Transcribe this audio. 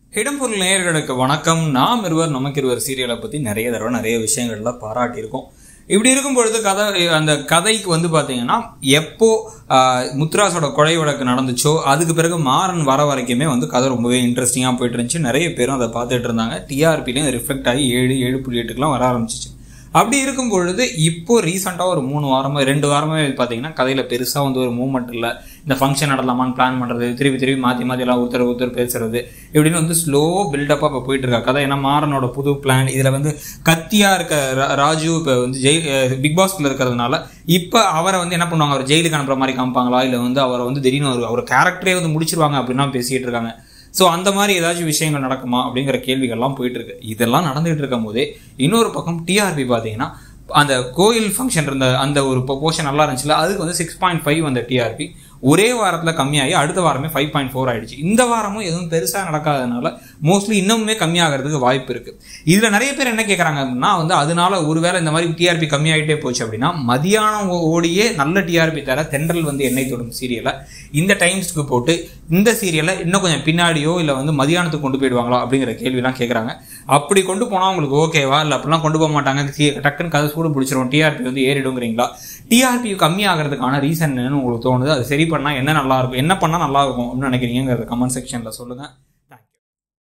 இடம்பொருள் நேயர்களுக்கு வணக்கம் நாம் இருவர் நமக்கு இருவர் சீரியலை பற்றி நிறைய தடவை நிறைய விஷயங்கள்ல பாராட்டியிருக்கோம் இப்படி இருக்கும் பொழுது கதை அந்த கதைக்கு வந்து பார்த்தீங்கன்னா எப்போ ஆஹ், முத்துராஸோட கொலை வழக்கு நடந்துச்சோ அதுக்கு பிறகு மாறன் வர வரைக்குமே வந்து கதை ரொம்பவே இன்ட்ரெஸ்டிங்காக போயிட்டு இருந்துச்சு நிறைய பேரும் அதை பார்த்துட்டு இருந்தாங்க டிஆர்பிலையும் ரிஃப்ளெக்ட் ஆகி ஏழு ஏழு புள்ளி எட்டுக்கெலாம் வர ஆரம்பிச்சிச்சு அப்படி இருக்கும் பொழுது இப்போ ரீசெண்டாக ஒரு மூணு வாரமாக ரெண்டு வாரமே பார்த்தீங்கன்னா கதையில் பெருசாக வந்து ஒரு மூவ்மெண்ட் இல்லை இந்த ஃபங்க்ஷன் நடலாமான்னு பிளான் பண்ணுறது திருப்பி திருப்பி மாற்றி மாற்றி எல்லாம் ஒருத்தர் ஒருத்தர் பேசுறது இப்படின்னு வந்து ஸ்லோ பில்டப்பாக இப்போ போயிட்டு இருக்கா கதை ஏன்னா மாறனோட புது பிளான் இதில் வந்து கத்தியாக இருக்க ரா- ராஜு இப்போ வந்து ஜெய் பிக் பாஸ்ல இருக்கிறதுனால இப்போ அவரை வந்து என்ன பண்ணுவாங்க அவர் ஜெயிலுக்கு அனுப்புற மாதிரி காமிப்பாங்களா இல்லை வந்து அவரை வந்து திடீர்னு ஒரு அவர் கேரக்டரே வந்து முடிச்சிருவாங்க அப்படின்னா பேசிக்கிட்டு இருக்காங்க ஸோ அந்த மாதிரி ஏதாச்சும் விஷயங்கள் நடக்குமா அப்படிங்கிற கேள்விகள்லாம் போயிட்டு இருக்கு இதெல்லாம் நடந்துகிட்டு இருக்கும் போதே இன்னொரு பக்கம் டிஆர்பி பார்த்தீங்கன்னா அந்த கோயில் ஃபங்க்ஷன் இருந்த அந்த ஒரு போர்ஷன் நல்லா இருந்துச்சுல அதுக்கு வந்து சிக்ஸ் பாயிண்ட் ஃபைவ் அந்த டிஆர்பி ஒரே வாரத்தில் கம்மியாகி அடுத்த வாரமே ஃபைவ் பாயிண்ட் ஃபோர் ஆயிடுச்சு இந்த வாரமும் எதுவும் பெருசாக நடக்காதனால மோஸ்ட்லி இன்னுமே கம்மியாகிறதுக்கு வாய்ப்பு இருக்கு இதில் நிறைய பேர் என்ன கேட்குறாங்க அப்படின்னா வந்து அதனால ஒருவேளை இந்த மாதிரி டிஆர்பி கம்மியாயிட்டே போச்சு அப்படின்னா மதியானம் ஓ- ஓடியே நல்ல டிஆர்பி தர தென்றல் வந்து எண்ணெய் தொடும் சீரியலை இந்த டைம்ஸ்க்கு போட்டு இந்த சீரியலை இன்னும் கொஞ்சம் பின்னாடியோ இல்லை வந்து மதியானத்துக்கு கொண்டு போயிடுவாங்களா அப்படிங்கிற கேள்விலாம் கேட்குறாங்க அப்படி கொண்டு போனால் உங்களுக்கு ஓகேவா இல்லை அப்படிலாம் கொண்டு போக மாட்டாங்க சி- டக்குன்னு கதை சூடு பிடிச்சிரும் டிஆர்பி வந்து ஏறிடுங்கிறீங்களா டிஆர்பி கம்மியாகிறதுக்கான ரீசன் என்னன்னு உங்களுக்கு தோணுது அது சரி பண்ணால் என்ன நல்லா இருக்கும் என்ன பண்ணால் நல்லா இருக்கும் அப்படின்னு நினைக்கிறீங்கிறத கமெண்ட் செக்ஷனில் சொல்லுங்கள்